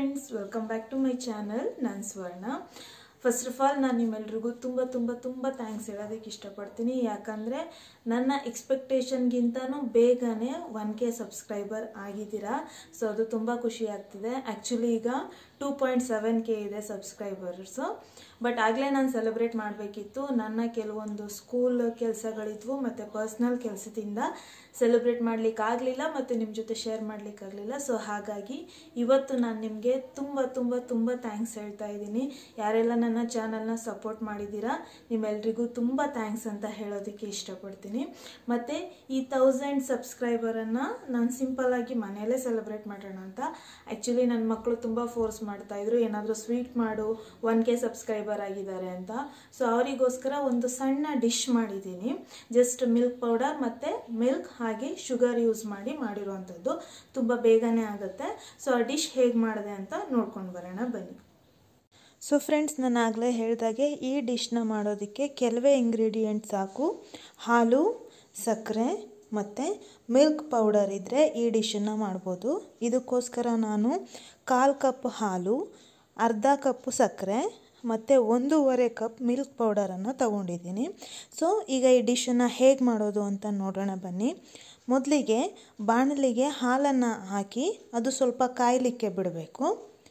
friends welcome back to my channel ನಾನು Swarna first of all ನಾನು ನಿಮ್ಮೆಲ್ರಿಗೂ ತುಂಬ ತುಂಬ ತುಂಬ ಥ್ಯಾಂಕ್ಸ್ ಹೇಳೋದಕ್ಕೆ ಇಷ್ಟಪಡ್ತೀನಿ ಯಾಕಂದರೆ ನನ್ನ ಎಕ್ಸ್ಪೆಕ್ಟೇಷನ್ಗಿಂತನೂ ಬೇಗನೆ ಒನ್ ಕೆ ಸಬ್ಸ್ಕ್ರೈಬರ್ ಆಗಿದ್ದೀರಾ ಸೊ ಅದು ತುಂಬ ಖುಷಿ ಆಗ್ತಿದೆ ಆ್ಯಕ್ಚುಲಿ ಈಗ ಟೂ ಪಾಯಿಂಟ್ ಸೆವೆನ್ ಕೆ ಇದೆ ಸಬ್ಸ್ಕ್ರೈಬರ್ಸು ಬಟ್ ಆಗಲೇ ನಾನು ಸೆಲೆಬ್ರೇಟ್ ಮಾಡಬೇಕಿತ್ತು ನನ್ನ ಕೆಲವೊಂದು ಸ್ಕೂಲ್ ಕೆಲಸಗಳಿದ್ವು ಮತ್ತು ಪರ್ಸ್ನಲ್ ಕೆಲಸದಿಂದ ಸೆಲೆಬ್ರೇಟ್ ಮಾಡ್ಲಿಕ್ಕೆ ಆಗಲಿಲ್ಲ ಮತ್ತು ನಿಮ್ಮ ಜೊತೆ ಶೇರ್ ಮಾಡಲಿಕ್ಕಾಗಲಿಲ್ಲ ಸೊ ಹಾಗಾಗಿ ಇವತ್ತು ನಾನು ನಿಮಗೆ ತುಂಬ ತುಂಬ ತುಂಬ ಥ್ಯಾಂಕ್ಸ್ ಹೇಳ್ತಾ ಇದ್ದೀನಿ ಯಾರೆಲ್ಲ ನನ್ನ ಚಾನಲ್ನ ಸಪೋರ್ಟ್ ಮಾಡಿದ್ದೀರಾ ನಿಮ್ಮೆಲ್ರಿಗೂ ತುಂಬ ಥ್ಯಾಂಕ್ಸ್ ಅಂತ ಹೇಳೋದಕ್ಕೆ ಇಷ್ಟಪಡ್ತೀನಿ ಮತ್ತು ಈ ತೌಸಂಡ್ ಸಬ್ಸ್ಕ್ರೈಬರನ್ನು ನಾನು ಸಿಂಪಲ್ಲಾಗಿ ಮನೆಯಲ್ಲೇ ಸೆಲೆಬ್ರೇಟ್ ಮಾಡೋಣ ಅಂತ ಆ್ಯಕ್ಚುಲಿ ನನ್ನ ಮಕ್ಕಳು ತುಂಬ ಫೋರ್ಸ್ ಮಾಡ್ತಾಯಿದ್ರು ಏನಾದರೂ ಸ್ವೀಟ್ ಮಾಡು ಒನ್ ಕೆ ಸಬ್ಸ್ಕ್ರೈಬರ್ ಆಗಿದ್ದಾರೆ ಅಂತ ಸೊ ಅವರಿಗೋಸ್ಕರ ಒಂದು ಸಣ್ಣ ಡಿಶ್ ಮಾಡಿದ್ದೀನಿ ಜಸ್ಟ್ ಮಿಲ್ಕ್ ಪೌಡರ್ ಮತ್ತು ಮಿಲ್ಕ್ ಹಾಗೆ ಶುಗರ್ ಯೂಸ್ ಮಾಡಿ ಮಾಡಿರುವಂಥದ್ದು ತುಂಬ ಬೇಗನೆ ಆಗುತ್ತೆ ಸೊ ಆ ಡಿಶ್ ಹೇಗೆ ಮಾಡಿದೆ ಅಂತ ನೋಡ್ಕೊಂಡು ಬರೋಣ ಬನ್ನಿ ಸೊ ಫ್ರೆಂಡ್ಸ್ ನಾನು ಆಗಲೇ ಹೇಳಿದಾಗೆ ಈ ಡಿಶ್ನ ಮಾಡೋದಕ್ಕೆ ಕೆಲವೇ ಇಂಗ್ರೀಡಿಯೆಂಟ್ ಸಾಕು ಹಾಲು ಸಕ್ಕರೆ ಮತ್ತು ಮಿಲ್ಕ್ ಪೌಡರ್ ಇದ್ದರೆ ಈ ಡಿಶನ್ನು ಮಾಡ್ಬೋದು ಇದಕ್ಕೋಸ್ಕರ ನಾನು ಕಾಲು ಕಪ್ ಹಾಲು ಅರ್ಧ ಕಪ್ಪು ಸಕ್ಕರೆ ಮತ್ತು ಒಂದೂವರೆ ಕಪ್ ಮಿಲ್ಕ್ ಪೌಡರನ್ನು ತಗೊಂಡಿದ್ದೀನಿ ಸೊ ಈಗ ಈ ಡಿಶನ್ನು ಹೇಗೆ ಮಾಡೋದು ಅಂತ ನೋಡೋಣ ಬನ್ನಿ ಮೊದಲಿಗೆ ಬಾಣಲಿಗೆ ಹಾಲನ್ನು ಹಾಕಿ ಅದು ಸ್ವಲ್ಪ ಕಾಯಲಿಕ್ಕೆ ಬಿಡಬೇಕು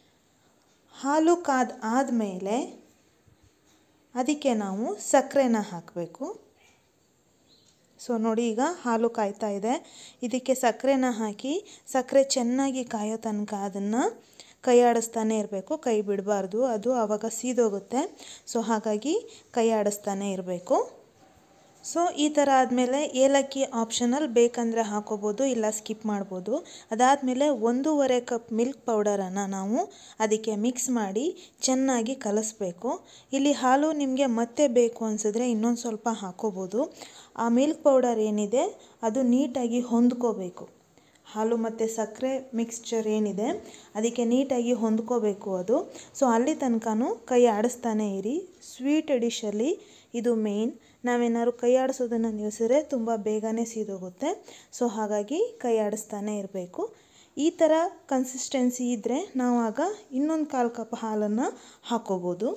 ಹಾಲು ಕಾದ ಆದಮೇಲೆ ಅದಕ್ಕೆ ನಾವು ಸಕ್ಕರೆನ ಹಾಕಬೇಕು ಸೊ ನೋಡಿ ಈಗ ಹಾಲು ಕಾಯ್ತಾ ಇದೆ ಇದಕ್ಕೆ ಸಕ್ಕರೆನ ಹಾಕಿ ಸಕ್ಕರೆ ಚೆನ್ನಾಗಿ ಕಾಯೋ ತನಕ ಅದನ್ನು ಕೈ ಆಡಿಸ್ತಾನೆ ಇರಬೇಕು ಕೈ ಬಿಡಬಾರ್ದು ಅದು ಆವಾಗ ಸೀದೋಗುತ್ತೆ ಸೊ ಹಾಗಾಗಿ ಕೈ ಆಡಿಸ್ತಾನೆ ಇರಬೇಕು ಸೊ ಈ ಥರ ಆದಮೇಲೆ ಏಲಕ್ಕಿ ಆಪ್ಷನಲ್ ಬೇಕಂದರೆ ಹಾಕೋಬೋದು ಇಲ್ಲ ಸ್ಕಿಪ್ ಮಾಡ್ಬೋದು ಅದಾದಮೇಲೆ ಒಂದೂವರೆ ಕಪ್ ಮಿಲ್ಕ್ ಪೌಡರನ್ನು ನಾವು ಅದಕ್ಕೆ ಮಿಕ್ಸ್ ಮಾಡಿ ಚೆನ್ನಾಗಿ ಕಲಿಸ್ಬೇಕು ಇಲ್ಲಿ ಹಾಲು ನಿಮಗೆ ಮತ್ತೆ ಬೇಕು ಅನಿಸಿದ್ರೆ ಇನ್ನೊಂದು ಸ್ವಲ್ಪ ಹಾಕೋಬೋದು ಆ ಮಿಲ್ಕ್ ಪೌಡರ್ ಏನಿದೆ ಅದು ನೀಟಾಗಿ ಹೊಂದ್ಕೋಬೇಕು ಹಾಲು ಮತ್ತು ಸಕ್ಕರೆ ಮಿಕ್ಸ್ಚರ್ ಏನಿದೆ ಅದಕ್ಕೆ ನೀಟಾಗಿ ಹೊಂದ್ಕೋಬೇಕು ಅದು ಸೊ ಅಲ್ಲಿ ತನಕನೂ ಕೈ ಆಡಿಸ್ತಾನೆ ಇರಿ ಸ್ವೀಟ್ ಡಿಶಲ್ಲಿ ಇದು ಮೇಯ್ನ್ ನಾವೇನಾದ್ರು ಕೈ ಆಡಿಸೋದನ್ನು ನಿಲ್ಲಿಸಿದ್ರೆ ತುಂಬ ಬೇಗನೆ ಸೀದೋಗುತ್ತೆ ಸೊ ಹಾಗಾಗಿ ಕೈ ಆಡಿಸ್ತಾನೆ ಇರಬೇಕು ಈ ಥರ ಕನ್ಸಿಸ್ಟೆನ್ಸಿ ಇದ್ದರೆ ನಾವು ಆಗ ಇನ್ನೊಂದು ಕಾಲು ಕಪ್ ಹಾಲನ್ನು ಹಾಕೋಬೋದು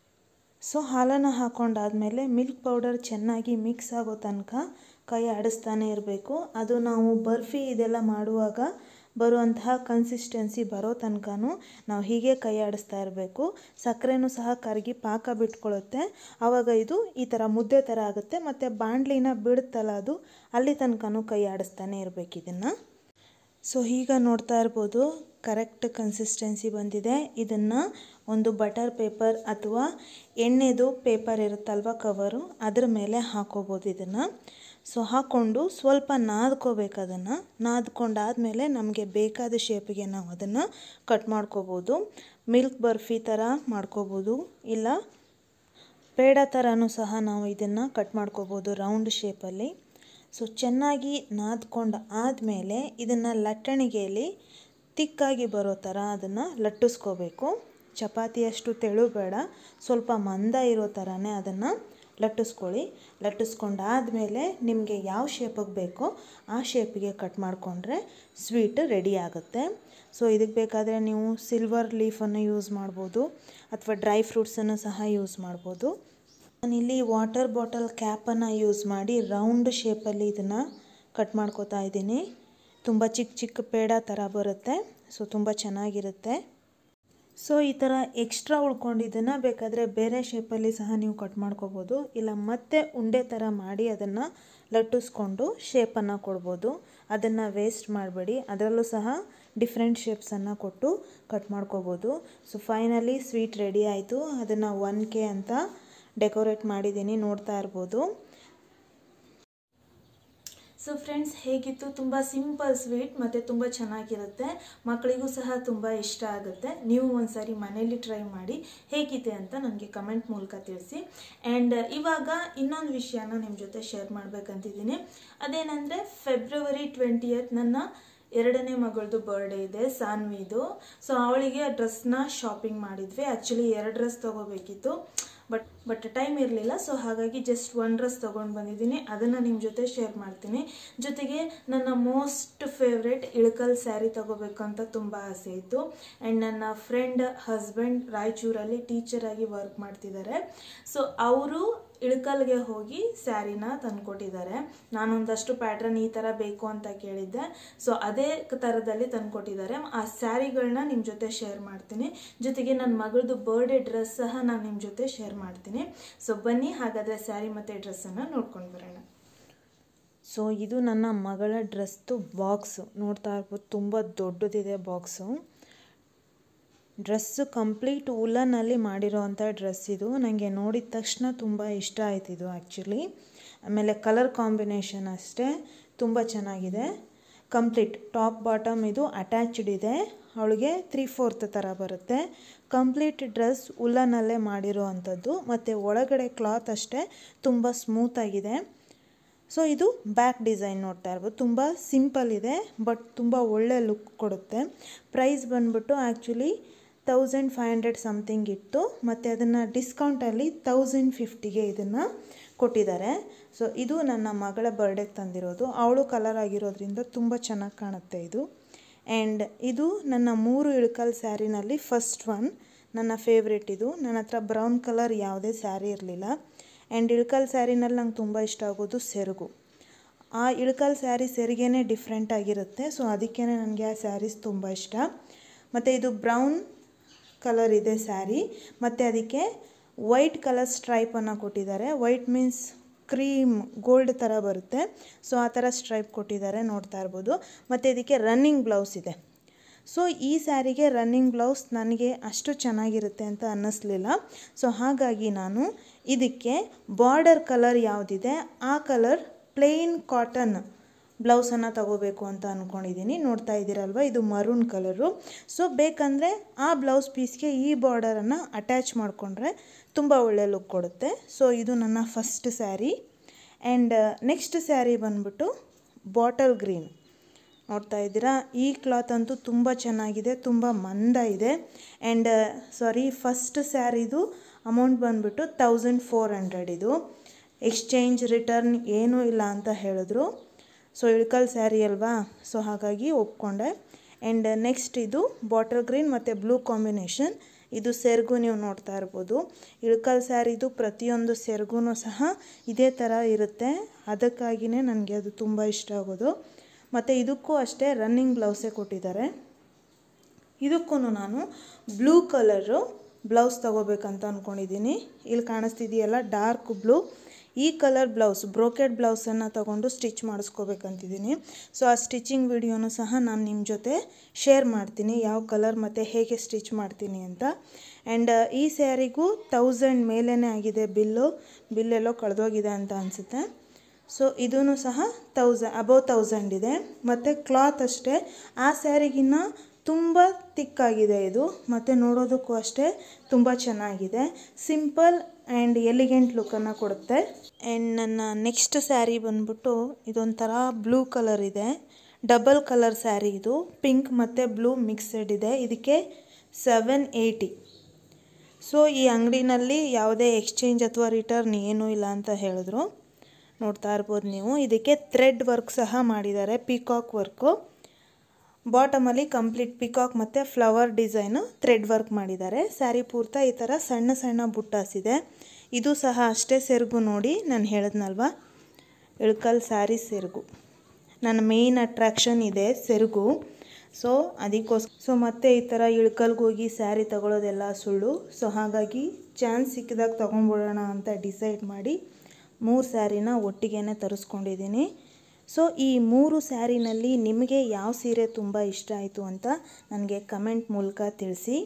ಸೊ ಹಾಲನ್ನು ಹಾಕ್ಕೊಂಡಾದಮೇಲೆ ಮಿಲ್ಕ್ ಪೌಡರ್ ಚೆನ್ನಾಗಿ ಮಿಕ್ಸ್ ಆಗೋ ತನಕ ಕೈ ಆಡಿಸ್ತಾನೆ ಇರಬೇಕು ಅದು ನಾವು ಬರ್ಫಿ ಇದೆಲ್ಲ ಮಾಡುವಾಗ ಬರುವಂತಹ ಕನ್ಸಿಸ್ಟೆನ್ಸಿ ಬರೋ ತನಕನೂ ನಾವು ಹೀಗೆ ಕೈ ಆಡಿಸ್ತಾ ಇರಬೇಕು ಸಕ್ಕರೆನೂ ಸಹ ಕರಗಿ ಪಾಕ ಬಿಟ್ಕೊಳ್ಳುತ್ತೆ ಆವಾಗ ಇದು ಈ ಥರ ಮುದ್ದೆ ಥರ ಆಗುತ್ತೆ ಮತ್ತು ಬಾಣಲಿನ ಬಿಡುತ್ತಲ್ಲ ಅದು ಅಲ್ಲಿ ತನಕನೂ ಕೈ ಆಡಿಸ್ತಾನೆ ಇರಬೇಕು ಇದನ್ನು ಸೊ ಈಗ ನೋಡ್ತಾ ಇರ್ಬೋದು ಕರೆಕ್ಟ್ ಕನ್ಸಿಸ್ಟೆನ್ಸಿ ಬಂದಿದೆ ಇದನ್ನು ಒಂದು ಬಟರ್ ಪೇಪರ್ ಅಥವಾ ಎಣ್ಣೆದು ಪೇಪರ್ ಇರುತ್ತಲ್ವ ಕವರು ಅದ್ರ ಮೇಲೆ ಹಾಕೋಬೋದು ಇದನ್ನು ಸೊ ಹಾಕ್ಕೊಂಡು ಸ್ವಲ್ಪ ನಾದ್ಕೋಬೇಕು ಅದನ್ನು ನಾದ್ಕೊಂಡಾದಮೇಲೆ ನಮಗೆ ಬೇಕಾದ ಶೇಪಿಗೆ ನಾವು ಅದನ್ನು ಕಟ್ ಮಾಡ್ಕೋಬೋದು ಮಿಲ್ಕ್ ಬರ್ಫಿ ಥರ ಮಾಡ್ಕೋಬೋದು ಇಲ್ಲ ಪೇಡ ಥರನೂ ಸಹ ನಾವು ಇದನ್ನು ಕಟ್ ಮಾಡ್ಕೋಬೋದು ರೌಂಡ್ ಶೇಪಲ್ಲಿ ಸೊ ಚೆನ್ನಾಗಿ ನಾದ್ಕೊಂಡು ಆದಮೇಲೆ ಇದನ್ನು ಲಟ್ಟಣಿಗೆಯಲ್ಲಿ ತಿಕ್ಕಾಗಿ ಬರೋ ಥರ ಅದನ್ನು ಲಟ್ಟಿಸ್ಕೋಬೇಕು ಚಪಾತಿಯಷ್ಟು ತೆಳು ಬೇಡ ಸ್ವಲ್ಪ ಮಂದ ಇರೋ ಥರನೇ ಅದನ್ನು ಲಟ್ಟಿಸ್ಕೊಳ್ಳಿ ಲಟ್ಟಿಸ್ಕೊಂಡಾದಮೇಲೆ ನಿಮಗೆ ಯಾವ ಶೇಪಿಗೆ ಬೇಕೋ ಆ ಶೇಪಿಗೆ ಕಟ್ ಮಾಡಿಕೊಂಡ್ರೆ ಸ್ವೀಟ್ ರೆಡಿ ಆಗುತ್ತೆ ಸೊ ಇದಕ್ಕೆ ಬೇಕಾದರೆ ನೀವು ಸಿಲ್ವರ್ ಲೀಫನ್ನು ಯೂಸ್ ಮಾಡ್ಬೋದು ಅಥವಾ ಡ್ರೈ ಫ್ರೂಟ್ಸನ್ನು ಸಹ ಯೂಸ್ ಮಾಡ್ಬೋದು ನಾನಿಲ್ಲಿ ವಾಟರ್ ಬಾಟಲ್ ಕ್ಯಾಪನ್ನು ಯೂಸ್ ಮಾಡಿ ರೌಂಡ್ ಶೇಪಲ್ಲಿ ಇದನ್ನು ಕಟ್ ಮಾಡ್ಕೋತಾ ಇದ್ದೀನಿ ತುಂಬ ಚಿಕ್ಕ ಚಿಕ್ಕ ಪೇಡ ಥರ ಬರುತ್ತೆ ಸೊ ತುಂಬ ಚೆನ್ನಾಗಿರುತ್ತೆ ಸೊ ಈ ಥರ ಎಕ್ಸ್ಟ್ರಾ ಉಳ್ಕೊಂಡಿದ್ದನ್ನು ಬೇಕಾದರೆ ಬೇರೆ ಶೇಪಲ್ಲಿ ಸಹ ನೀವು ಕಟ್ ಮಾಡ್ಕೋಬೋದು ಇಲ್ಲ ಮತ್ತೆ ಉಂಡೆ ಥರ ಮಾಡಿ ಅದನ್ನು ಲಟ್ಟಿಸ್ಕೊಂಡು ಶೇಪನ್ನು ಕೊಡ್ಬೋದು ಅದನ್ನು ವೇಸ್ಟ್ ಮಾಡಬೇಡಿ ಅದರಲ್ಲೂ ಸಹ ಡಿಫ್ರೆಂಟ್ ಶೇಪ್ಸನ್ನು ಕೊಟ್ಟು ಕಟ್ ಮಾಡ್ಕೋಬೋದು ಸೊ ಫೈನಲಿ ಸ್ವೀಟ್ ರೆಡಿ ಆಯಿತು ಅದನ್ನು ಒನ್ ಕೆ ಅಂತ ಡೆಕೋರೇಟ್ ಮಾಡಿದ್ದೀನಿ ನೋಡ್ತಾ ಇರ್ಬೋದು ಸೊ ಫ್ರೆಂಡ್ಸ್ ಹೇಗಿತ್ತು ತುಂಬ ಸಿಂಪಲ್ ಸ್ವೀಟ್ ಮತ್ತು ತುಂಬ ಚೆನ್ನಾಗಿರುತ್ತೆ ಮಕ್ಕಳಿಗೂ ಸಹ ತುಂಬ ಇಷ್ಟ ಆಗುತ್ತೆ ನೀವು ಒಂದ್ಸರಿ ಮನೇಲಿ ಟ್ರೈ ಮಾಡಿ ಹೇಗಿದೆ ಅಂತ ನನಗೆ ಕಮೆಂಟ್ ಮೂಲಕ ತಿಳಿಸಿ ಆ್ಯಂಡ್ ಇವಾಗ ಇನ್ನೊಂದು ವಿಷಯನ ನಿಮ್ಮ ಜೊತೆ ಶೇರ್ ಮಾಡಬೇಕಂತಿದ್ದೀನಿ ಅದೇನೆಂದರೆ ಫೆಬ್ರವರಿ ಟ್ವೆಂಟಿಯತ್ ನನ್ನ ಎರಡನೇ ಮಗಳದು ಬರ್ಡೇ ಇದೆ ಸಾನ್ವಿದು ಸೊ ಅವಳಿಗೆ ಡ್ರೆಸ್ನ ಶಾಪಿಂಗ್ ಮಾಡಿದ್ವಿ ಆ್ಯಕ್ಚುಲಿ ಎರಡು ಡ್ರೆಸ್ ತೊಗೋಬೇಕಿತ್ತು ಬಟ್ ಬಟ್ ಟೈಮ್ ಇರಲಿಲ್ಲ ಸೊ ಹಾಗಾಗಿ ಜಸ್ಟ್ ಒನ್ ಡ್ರೆಸ್ ತೊಗೊಂಡು ಬಂದಿದ್ದೀನಿ ಅದನ್ನು ನಿಮ್ಮ ಜೊತೆ ಶೇರ್ ಮಾಡ್ತೀನಿ ಜೊತೆಗೆ ನನ್ನ ಮೋಸ್ಟ್ ಫೇವ್ರೆಟ್ ಇಳಕಲ್ ಸ್ಯಾರಿ ತಗೋಬೇಕು ಅಂತ ತುಂಬ ಆಸೆ ಇತ್ತು ಆ್ಯಂಡ್ ನನ್ನ ಫ್ರೆಂಡ್ ಹಸ್ಬೆಂಡ್ ರಾಯಚೂರಲ್ಲಿ ಟೀಚರ್ ಆಗಿ ವರ್ಕ್ ಮಾಡ್ತಿದ್ದಾರೆ ಸೊ ಅವರು ಇಳಕಲ್ಗೆ ಹೋಗಿ ಸ್ಯಾರಿನ ತಂದ್ಕೊಟ್ಟಿದ್ದಾರೆ ನಾನೊಂದಷ್ಟು ಪ್ಯಾಟ್ರನ್ ಈ ಥರ ಬೇಕು ಅಂತ ಕೇಳಿದ್ದೆ ಸೊ ಅದೇ ಥರದಲ್ಲಿ ತಂದ್ಕೊಟ್ಟಿದ್ದಾರೆ ಆ ಸ್ಯಾರಿಗಳನ್ನ ನಿಮ್ಮ ಜೊತೆ ಶೇರ್ ಮಾಡ್ತೀನಿ ಜೊತೆಗೆ ನನ್ನ ಮಗಳದು ಬರ್ಡೇ ಡ್ರೆಸ್ ಸಹ ನಾನು ನಿಮ್ಮ ಜೊತೆ ಶೇರ್ ಮಾಡ್ತೀನಿ ಸೊ ಬನ್ನಿ ಹಾಗಾದರೆ ಸ್ಯಾರಿ ಮತ್ತು ಡ್ರೆಸ್ಸನ್ನು ನೋಡ್ಕೊಂಡು ಬರೋಣ ಸೊ ಇದು ನನ್ನ ಮಗಳ ಡ್ರೆಸ್ದು ಬಾಕ್ಸು ನೋಡ್ತಾ ಇರ್ಬೋದು ತುಂಬ ದೊಡ್ಡದಿದೆ ಬಾಕ್ಸು ಡ್ರೆಸ್ಸು ಕಂಪ್ಲೀಟ್ ಉಲ್ಲನಲ್ಲಿ ಮಾಡಿರೋವಂಥ ಡ್ರೆಸ್ ಇದು ನನಗೆ ನೋಡಿದ ತಕ್ಷಣ ತುಂಬ ಇಷ್ಟ ಆಯ್ತು ಇದು ಆ್ಯಕ್ಚುಲಿ ಆಮೇಲೆ ಕಲರ್ ಕಾಂಬಿನೇಷನ್ ಅಷ್ಟೇ ತುಂಬ ಚೆನ್ನಾಗಿದೆ ಕಂಪ್ಲೀಟ್ ಟಾಪ್ ಬಾಟಮ್ ಇದು ಅಟ್ಯಾಚ್ಡ್ ಇದೆ ಅವಳಿಗೆ ತ್ರೀ ಫೋರ್ತ್ ಥರ ಬರುತ್ತೆ ಕಂಪ್ಲೀಟ್ ಡ್ರೆಸ್ ಉಲ್ಲನಲ್ಲೇ ಮಾಡಿರೋ ಅಂಥದ್ದು ಮತ್ತು ಒಳಗಡೆ ಕ್ಲಾತ್ ಅಷ್ಟೇ ತುಂಬ ಸ್ಮೂತಾಗಿದೆ ಸೊ ಇದು ಬ್ಯಾಕ್ ಡಿಸೈನ್ ನೋಡ್ತಾ ಇರ್ಬೋದು ತುಂಬ ಸಿಂಪಲ್ ಇದೆ ಬಟ್ ತುಂಬ ಒಳ್ಳೆ ಲುಕ್ ಕೊಡುತ್ತೆ ಪ್ರೈಸ್ ಬಂದ್ಬಿಟ್ಟು actually thousand five hundred something ಇತ್ತು ಮತ್ತು ಅದನ್ನು ಡಿಸ್ಕೌಂಟಲ್ಲಿ ತೌಸಂಡ್ ಫಿಫ್ಟಿಗೆ ಇದನ್ನು ಕೊಟ್ಟಿದ್ದಾರೆ ಸೊ ಇದು ನನ್ನ ಮಗಳ ಬರ್ಡೇಗೆ ತಂದಿರೋದು ಅವಳು ಕಲರ್ ಆಗಿರೋದ್ರಿಂದ ತುಂಬ ಚೆನ್ನಾಗಿ ಕಾಣುತ್ತೆ ಇದು ಆ್ಯಂಡ್ ಇದು ನನ್ನ ಮೂರು ಇಳಕಲ್ ಸ್ಯಾರಿನಲ್ಲಿ ಫಸ್ಟ್ ಒನ್ ನನ್ನ ಫೇವ್ರೆಟ್ ಇದು ನನ್ನ ಹತ್ರ ಬ್ರೌನ್ ಕಲರ್ ಯಾವುದೇ ಸ್ಯಾರಿ ಇರಲಿಲ್ಲ ಆ್ಯಂಡ್ ಇಳಕಲ್ ಸ್ಯಾರಿನಲ್ಲಿ ನಂಗೆ ತುಂಬ ಇಷ್ಟ ಆಗೋದು ಸೆರಗು ಆ ಇಳಕಲ್ ಸ್ಯಾರಿ ಸೆರಿಗೆನೇ ಡಿಫ್ರೆಂಟ್ ಆಗಿರುತ್ತೆ ಸೊ ಅದಕ್ಕೇ ನನಗೆ ಆ ಸ್ಯಾರೀಸ್ ತುಂಬ ಇಷ್ಟ ಮತ್ತು ಇದು ಬ್ರೌನ್ ಕಲರ್ ಇದೆ ಸ್ಯಾರಿ ಮತ್ತು ಅದಕ್ಕೆ ವೈಟ್ ಕಲರ್ ಸ್ಟ್ರೈಪನ್ನು ಕೊಟ್ಟಿದ್ದಾರೆ ವೈಟ್ ಮೀನ್ಸ್ ಕ್ರೀಮ್ ಗೋಲ್ಡ್ ಥರ ಬರುತ್ತೆ ಸೊ ಆ ಥರ ಸ್ಟ್ರೈಪ್ ಕೊಟ್ಟಿದ್ದಾರೆ ನೋಡ್ತಾ ಇರ್ಬೋದು ಮತ್ತು ಇದಕ್ಕೆ ರನ್ನಿಂಗ್ ಬ್ಲೌಸ್ ಇದೆ ಸೊ ಈ ಸ್ಯಾರಿಗೆ ರನ್ನಿಂಗ್ ಬ್ಲೌಸ್ ನನಗೆ ಅಷ್ಟು ಚೆನ್ನಾಗಿರುತ್ತೆ ಅಂತ ಅನ್ನಿಸ್ಲಿಲ್ಲ ಸೊ ಹಾಗಾಗಿ ನಾನು ಇದಕ್ಕೆ ಬಾರ್ಡರ್ ಕಲರ್ ಯಾವುದಿದೆ ಆ ಕಲರ್ ಪ್ಲೇನ್ ಕಾಟನ್ ಬ್ಲೌಸನ್ನು ತಗೋಬೇಕು ಅಂತ ಅಂದ್ಕೊಂಡಿದ್ದೀನಿ ನೋಡ್ತಾ ಇದ್ದೀರಲ್ವ ಇದು ಮರೂನ್ ಕಲರು ಸೊ ಬೇಕಂದರೆ ಆ ಬ್ಲೌಸ್ ಪೀಸ್ಗೆ ಈ ಬಾರ್ಡರನ್ನು ಅಟ್ಯಾಚ್ ಮಾಡಿಕೊಂಡ್ರೆ ತುಂಬ ಒಳ್ಳೆ ಲುಕ್ ಕೊಡುತ್ತೆ ಸೊ ಇದು ನನ್ನ first sari and next sari ಬಂದ್ಬಿಟ್ಟು ಬಾಟಲ್ ಗ್ರೀನ್ ನೋಡ್ತಾ ಇದ್ದೀರಾ ಈ ಕ್ಲಾತ್ ಅಂತೂ ತುಂಬ ಚೆನ್ನಾಗಿದೆ ತುಂಬ ಮಂದ ಇದೆ ಆ್ಯಂಡ್ ಸಾರಿ ಫಸ್ಟ್ ಸ್ಯಾರಿದು ಅಮೌಂಟ್ ಬಂದ್ಬಿಟ್ಟು ತೌಸಂಡ್ ಫೋರ್ ಹಂಡ್ರೆಡ್ ಇದು ಎಕ್ಸ್ಚೇಂಜ್ ರಿಟರ್ನ್ ಏನೂ ಇಲ್ಲ ಅಂತ ಹೇಳಿದ್ರು ಸೊ ಇಳ್ಕಲ್ ಸ್ಯಾರಿ ಅಲ್ವಾ ಸೊ ಹಾಗಾಗಿ ಒಪ್ಕೊಂಡೆ ಆ್ಯಂಡ್ ನೆಕ್ಸ್ಟ್ ಇದು ಬಾಟಲ್ ಗ್ರೀನ್ ಮತ್ತು ಬ್ಲೂ ಕಾಂಬಿನೇಷನ್ ಇದು ಸೆರಗು ನೀವು ನೋಡ್ತಾ ಇರ್ಬೋದು ಇಳ್ಕಲ್ ಸ್ಯಾರಿದು ಪ್ರತಿಯೊಂದು ಸೆರಗು ಸಹ ಇದೇ ಥರ ಇರುತ್ತೆ ಅದಕ್ಕಾಗಿಯೇ ನನಗೆ ಅದು ತುಂಬ ಇಷ್ಟ ಆಗೋದು ಮತ್ತು ಇದಕ್ಕೂ ಅಷ್ಟೇ ರನ್ನಿಂಗ್ ಬ್ಲೌಸೇ ಕೊಟ್ಟಿದ್ದಾರೆ ಇದಕ್ಕೂ ನಾನು ಬ್ಲೂ ಕಲರು ಬ್ಲೌಸ್ ತೊಗೋಬೇಕಂತ ಅಂದ್ಕೊಂಡಿದ್ದೀನಿ ಇಲ್ಲಿ ಕಾಣಿಸ್ತಿದೆಯಲ್ಲ ಡಾರ್ಕ್ ಬ್ಲೂ ಈ ಕಲರ್ ಬ್ಲೌಸ್ ಬ್ರೋಕೆಡ್ ಬ್ಲೌಸನ್ನು ತೊಗೊಂಡು ಸ್ಟಿಚ್ ಮಾಡಿಸ್ಕೋಬೇಕಂತಿದ್ದೀನಿ ಸೊ ಆ ಸ್ಟಿಚಿಂಗ್ ವಿಡಿಯೋನು ಸಹ ನಾನು ನಿಮ್ಮ ಜೊತೆ ಶೇರ್ ಮಾಡ್ತೀನಿ ಯಾವ ಕಲರ್ ಮತ್ತು ಹೇಗೆ ಸ್ಟಿಚ್ ಮಾಡ್ತೀನಿ ಅಂತ ಆ್ಯಂಡ್ ಈ ಸ್ಯಾರಿಗೂ ತೌಸಂಡ್ ಮೇಲೇ ಆಗಿದೆ ಬಿಲ್ಲು ಬಿಲ್ಲೆಲ್ಲೋ ಕಳೆದೋಗಿದೆ ಅಂತ ಅನಿಸುತ್ತೆ ಸೊ ಇದೂ ಸಹ ತೌಸ ಅಬೌವ್ ತೌಸಂಡ್ ಇದೆ ಮತ್ತು ಕ್ಲಾತ್ ಅಷ್ಟೇ ಆ ಸ್ಯಾರಿಗಿನ್ನ ತುಂಬ ತಿಕ್ಕಾಗಿದೆ ಇದು ಮತ್ತು ನೋಡೋದಕ್ಕೂ ಅಷ್ಟೇ ತುಂಬ ಚೆನ್ನಾಗಿದೆ ಸಿಂಪಲ್ ಆ್ಯಂಡ್ ಎಲಿಗೆಂಟ್ ಲುಕ್ಕನ್ನು ಕೊಡುತ್ತೆ ಆ್ಯಂಡ್ ನನ್ನ ನೆಕ್ಸ್ಟ್ ಸ್ಯಾರಿ ಬಂದ್ಬಿಟ್ಟು ಇದೊಂಥರ ಬ್ಲೂ ಕಲರ್ ಇದೆ ಡಬಲ್ ಕಲರ್ ಸ್ಯಾರಿ ಇದು ಪಿಂಕ್ ಮತ್ತು ಬ್ಲೂ ಮಿಕ್ಸೆಡ್ ಇದೆ ಇದಕ್ಕೆ ಸೆವೆನ್ ಏಯ್ಟಿ ಸೊ ಈ ಅಂಗಡಿನಲ್ಲಿ ಯಾವುದೇ ಎಕ್ಸ್ಚೇಂಜ್ ಅಥವಾ ರಿಟರ್ನ್ ಏನೂ ಇಲ್ಲ ಅಂತ ಹೇಳಿದ್ರು ನೋಡ್ತಾ ಇರ್ಬೋದು ನೀವು ಇದಕ್ಕೆ ಥ್ರೆಡ್ ವರ್ಕ್ ಸಹ ಮಾಡಿದ್ದಾರೆ ಪಿಕಾಕ್ ವರ್ಕು ಬಾಟಮಲ್ಲಿ ಕಂಪ್ಲೀಟ್ ಪಿಕಾಕ್ ಮತ್ತು ಫ್ಲವರ್ ಡಿಸೈನು ಥ್ರೆಡ್ ವರ್ಕ್ ಮಾಡಿದ್ದಾರೆ ಸ್ಯಾರಿ ಪೂರ್ತ ಈ ಥರ ಸಣ್ಣ ಸಣ್ಣ ಬುಟ್ಟಾಸ್ ಇದೆ ಇದು ಸಹ ಅಷ್ಟೇ ಸೆರಗು ನೋಡಿ ನಾನು ಹೇಳಿದ್ನಲ್ವ ಇಳ್ಕಲ್ ಸ್ಯಾರಿ ಸೆರಗು ನನ್ನ ಮೇಯ್ನ್ ಅಟ್ರ್ಯಾಕ್ಷನ್ ಇದೆ ಸೆರಗು ಸೊ ಅದಕ್ಕೋಸ್ ಸೊ ಮತ್ತೆ ಈ ಥರ ಇಳ್ಕಲ್ಗೆ ಹೋಗಿ ಸ್ಯಾರಿ ತಗೊಳ್ಳೋದೆಲ್ಲ ಸುಳ್ಳು ಸೊ ಹಾಗಾಗಿ ಚಾನ್ಸ್ ಸಿಕ್ಕಿದಾಗ ತೊಗೊಂಡ್ಬಿಡೋಣ ಅಂತ ಡಿಸೈಡ್ ಮಾಡಿ ಮೂರು ಸ್ಯಾರಿನ ಒಟ್ಟಿಗೆ ತರಿಸ್ಕೊಂಡಿದ್ದೀನಿ ಸೊ ಈ ಮೂರು ಸ್ಯಾರಿನಲ್ಲಿ ನಿಮಗೆ ಯಾವ ಸೀರೆ ತುಂಬ ಇಷ್ಟ ಆಯಿತು ಅಂತ ನನಗೆ ಕಮೆಂಟ್ ಮೂಲಕ ತಿಳಿಸಿ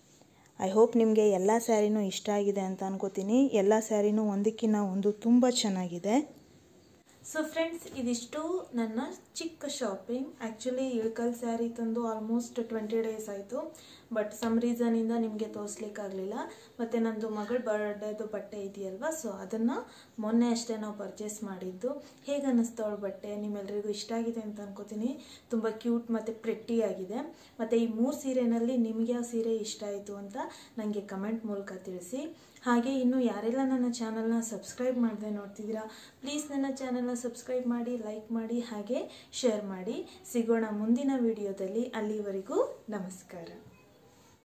ಐ ಹೋಪ್ ನಿಮಗೆ ಎಲ್ಲ ಸ್ಯಾರಿನೂ ಇಷ್ಟ ಆಗಿದೆ ಅಂತ ಅನ್ಕೋತೀನಿ ಎಲ್ಲ ಸ್ಯಾರಿನೂ ಒಂದಕ್ಕಿಂತ ಒಂದು ತುಂಬ ಚೆನ್ನಾಗಿದೆ ಸೊ ಫ್ರೆಂಡ್ಸ್ ಇದಿಷ್ಟು ನನ್ನ ಚಿಕ್ಕ ಶಾಪಿಂಗ್ ಆ್ಯಕ್ಚುಲಿ ಇಳ್ಕಲ್ ಸ್ಯಾರಿ ತಂದು ಆಲ್ಮೋಸ್ಟ್ ಟ್ವೆಂಟಿ ಡೇಸ್ ಆಯಿತು ಬಟ್ ಸಮ್ ರೀಸನಿಂದ ನಿಮಗೆ ತೋರಿಸ್ಲಿಕ್ಕಾಗಲಿಲ್ಲ ಮತ್ತು ನಂದು ಮಗಳ ಬರ್ಡೇದು ಬಟ್ಟೆ ಇದೆಯಲ್ವ ಸೊ ಅದನ್ನು ಮೊನ್ನೆ ಅಷ್ಟೇ ನಾವು ಪರ್ಚೇಸ್ ಮಾಡಿದ್ದು ಹೇಗೆ ಅನ್ನಿಸ್ತು ಅವಳ ಬಟ್ಟೆ ನಿಮ್ಮೆಲ್ಲರಿಗೂ ಇಷ್ಟ ಆಗಿದೆ ಅಂತ ಅನ್ಕೋತೀನಿ ತುಂಬ ಕ್ಯೂಟ್ ಮತ್ತು ಪ್ರೆಟ್ಟಿ ಆಗಿದೆ ಮತ್ತು ಈ ಮೂರು ಸೀರೆನಲ್ಲಿ ನಿಮಗೆ ಯಾವ ಸೀರೆ ಇಷ್ಟ ಆಯಿತು ಅಂತ ನನಗೆ ಕಮೆಂಟ್ ಮೂಲಕ ತಿಳಿಸಿ ಹಾಗೆ ಇನ್ನು ಯಾರೆಲ್ಲ ನನ್ನ ಚಾನಲ್ನ ಸಬ್ಸ್ಕ್ರೈಬ್ ಮಾಡದೆ ನೋಡ್ತಿದ್ದೀರಾ ಪ್ಲೀಸ್ ನನ್ನ ಚಾನಲ್ನ ಸಬ್ಸ್ಕ್ರೈಬ್ ಮಾಡಿ ಲೈಕ್ ಮಾಡಿ ಹಾಗೆ ಶೇರ್ ಮಾಡಿ ಸಿಗೋಣ ಮುಂದಿನ ವಿಡಿಯೋದಲ್ಲಿ ಅಲ್ಲಿವರೆಗೂ ನಮಸ್ಕಾರ